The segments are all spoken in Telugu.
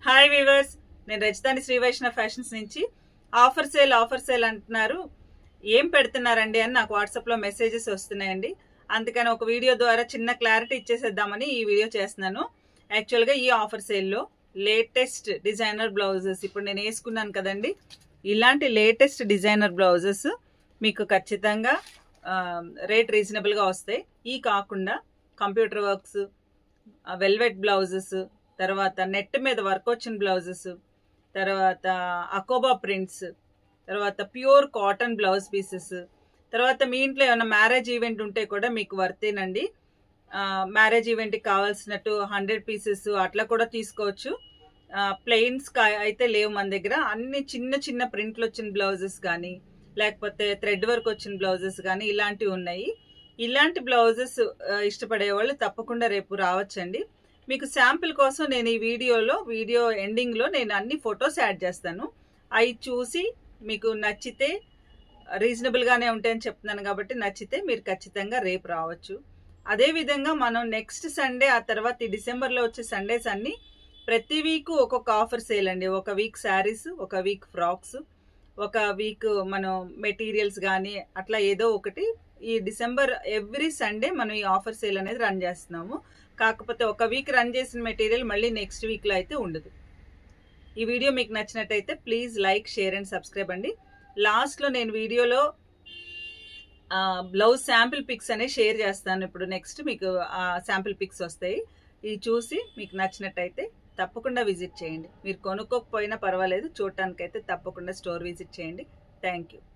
హాయ్ వీవర్స్ నేను రజతాని శ్రీ వైష్ణవ్ ఫ్యాషన్స్ నుంచి ఆఫర్ సేల్ ఆఫర్ సేల్ అంటున్నారు ఏం పెడుతున్నారండి అని నాకు వాట్సాప్లో మెసేజెస్ వస్తున్నాయండి అందుకని ఒక వీడియో ద్వారా చిన్న క్లారిటీ ఇచ్చేసేద్దామని ఈ వీడియో చేస్తున్నాను యాక్చువల్గా ఈ ఆఫర్ సేల్లో లేటెస్ట్ డిజైనర్ బ్లౌజెస్ ఇప్పుడు నేను వేసుకున్నాను కదండి ఇలాంటి లేటెస్ట్ డిజైనర్ బ్లౌజెస్ మీకు ఖచ్చితంగా రేట్ రీజనబుల్గా వస్తాయి ఈ కాకుండా కంప్యూటర్ వర్క్స్ వెల్వెట్ బ్లౌజెస్ తర్వాత నెట్ మీద వర్క్ వచ్చిన బ్లౌజెస్ తర్వాత అకోబా ప్రింట్స్ తర్వాత ప్యూర్ కాటన్ బ్లౌజ్ పీసెస్ తర్వాత మీ ఇంట్లో ఏమైనా మ్యారేజ్ ఈవెంట్ ఉంటే కూడా మీకు వర్తేనండి మ్యారేజ్ ఈవెంట్కి కావాల్సినట్టు హండ్రెడ్ పీసెస్ అట్లా కూడా తీసుకోవచ్చు ప్లెయిన్స్ అయితే లేవు మన దగ్గర అన్ని చిన్న చిన్న ప్రింట్లు వచ్చిన బ్లౌజెస్ కానీ లేకపోతే థ్రెడ్ వర్క్ వచ్చిన బ్లౌజెస్ కానీ ఇలాంటివి ఉన్నాయి ఇలాంటి బ్లౌజెస్ ఇష్టపడే వాళ్ళు తప్పకుండా రేపు రావచ్చండి మీకు శాంపిల్ కోసం నేను ఈ వీడియోలో వీడియో ఎండింగ్లో నేను అన్ని ఫొటోస్ యాడ్ చేస్తాను అవి చూసి మీకు నచ్చితే రీజనబుల్గానే ఉంటాయని చెప్తున్నాను కాబట్టి నచ్చితే మీరు ఖచ్చితంగా రేపు రావచ్చు అదేవిధంగా మనం నెక్స్ట్ సండే ఆ తర్వాత ఈ డిసెంబర్లో వచ్చే సండేస్ అన్ని ప్రతి వీక్ ఒక్కొక్క ఆఫర్ సేల్ అండి ఒక వీక్ శారీస్ ఒక వీక్ ఫ్రాక్స్ ఒక వీక్ మనం మెటీరియల్స్ కానీ అట్లా ఏదో ఒకటి ఈ డిసెంబర్ ఎవ్రీ సండే మనం ఈ ఆఫర్ సేల్ అనేది రన్ చేస్తున్నాము కాకపోతే ఒక వీక్ రన్ చేసిన మెటీరియల్ మళ్ళీ నెక్స్ట్ వీక్లో అయితే ఉండదు ఈ వీడియో మీకు నచ్చినట్టయితే please like share and subscribe అండి లాస్ట్లో నేను వీడియోలో బ్లౌజ్ శాంపిల్ పిక్స్ అనేవి షేర్ చేస్తాను ఇప్పుడు నెక్స్ట్ మీకు ఆ శాంపిల్ పిక్స్ వస్తాయి ఇవి చూసి మీకు నచ్చినట్టయితే తప్పకుండా విజిట్ చేయండి మీరు కొనుక్కోకపోయినా పర్వాలేదు చూడటానికైతే తప్పకుండా స్టోర్ విజిట్ చేయండి థ్యాంక్ యూ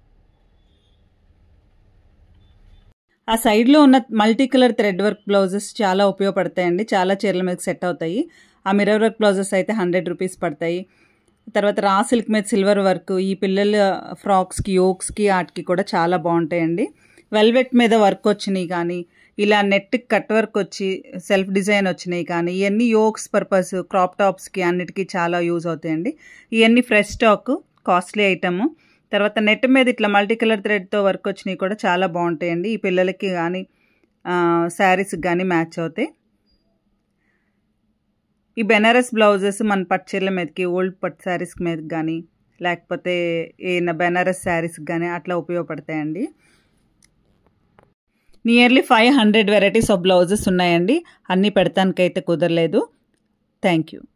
ఆ సైడ్లో ఉన్న multi colour thread work blouses చాలా ఉపయోగపడతాయండి చాలా చీరల మీద సెట్ అవుతాయి ఆ మిర్రర్ వర్క్ బ్లౌజెస్ అయితే హండ్రెడ్ రూపీస్ పడతాయి తర్వాత రా సిల్క్ మీద సిల్వర్ వర్క్ ఈ పిల్లల ఫ్రాక్స్కి యోక్స్కి వాటికి కూడా చాలా బాగుంటాయండి వెల్వెట్ మీద వర్క్ వచ్చినాయి కానీ ఇలా నెట్ కట్ వర్క్ వచ్చి సెల్ఫ్ డిజైన్ వచ్చినాయి కానీ ఇవన్నీ యోక్స్ పర్పస్ క్రాప్ టాప్స్కి అన్నిటికీ చాలా యూజ్ అవుతాయండి ఇవన్నీ ఫ్రెష్ స్టాక్ కాస్ట్లీ ఐటమ్ తర్వాత నెట్ మీద ఇట్లా మల్టీ కలర్ థ్రెడ్తో వర్క్ వచ్చినాయి కూడా చాలా బాగుంటాయండి ఈ పిల్లలకి కానీ శారీస్కి కానీ మ్యాచ్ అవుతాయి ఈ బెనారస్ బ్లౌజెస్ మన పట్టు చీరల మీదకి ఓల్డ్ పట్టు శారీస్ మీదకి కానీ లేకపోతే ఏమైనా బెనారస్ శారీస్కి కానీ అట్లా ఉపయోగపడతాయండి nearly five hundred varieties of blouses ఉన్నాయండి అన్నీ పెడతానికైతే కుదరలేదు థ్యాంక్ యూ